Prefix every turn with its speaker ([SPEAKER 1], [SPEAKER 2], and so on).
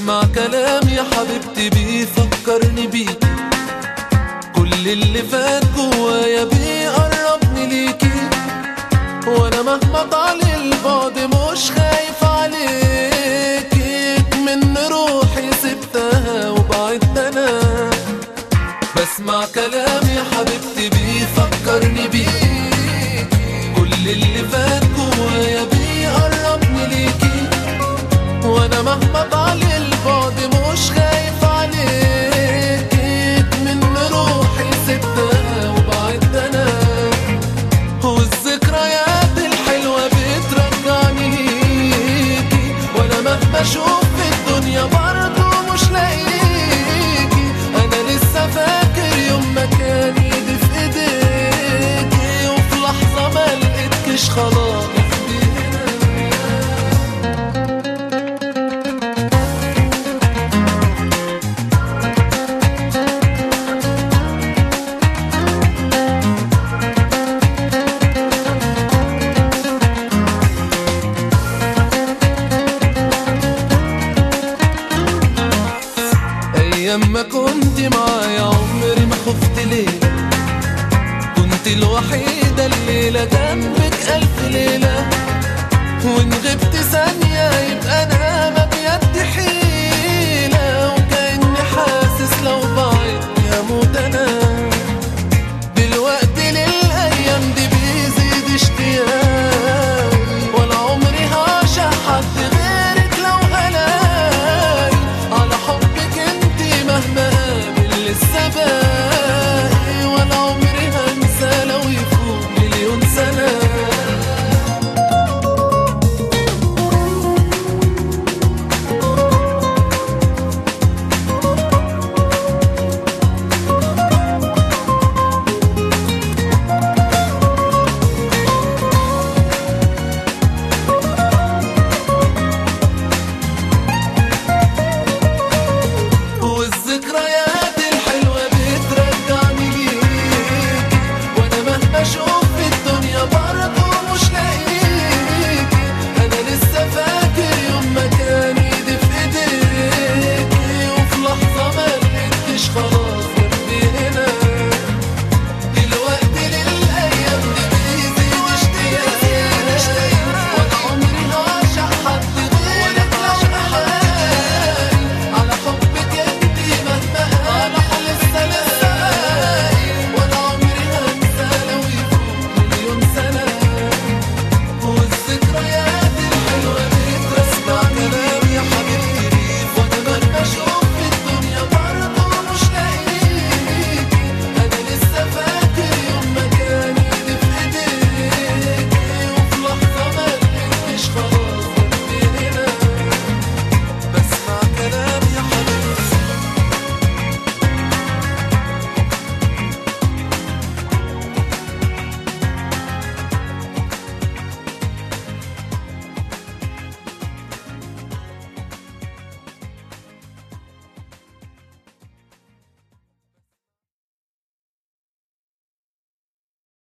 [SPEAKER 1] بسمع كلام يا حبيبتي بيفكرني بيك كل اللي فات جوايا بيقربني ليكي وانا مهما طال البعد مش خايف عليكي من روحي سبتها وبعدت انا بسمع كلام يا حبيبتي بيفكرني بيك كل اللي فات جوايا بيقربني ليكي وانا مهما طال البعد مش خايف عليكي من روحي سبتها وبعدت انا والذكريات الحلوة بترجعني ليكي وانا مهما اشوف في الدنيا برضه مش لاقيكي انا لسه فاكر يوم ما كان ايدي في ايديكي وفي لحظة ما لقيتكش خلاص ايام ما كنت معايا عمري ما خفت ليه كنت الوحيدة الليلة جنبك ألف ليلة وإن غبت ثانية يبقى أنا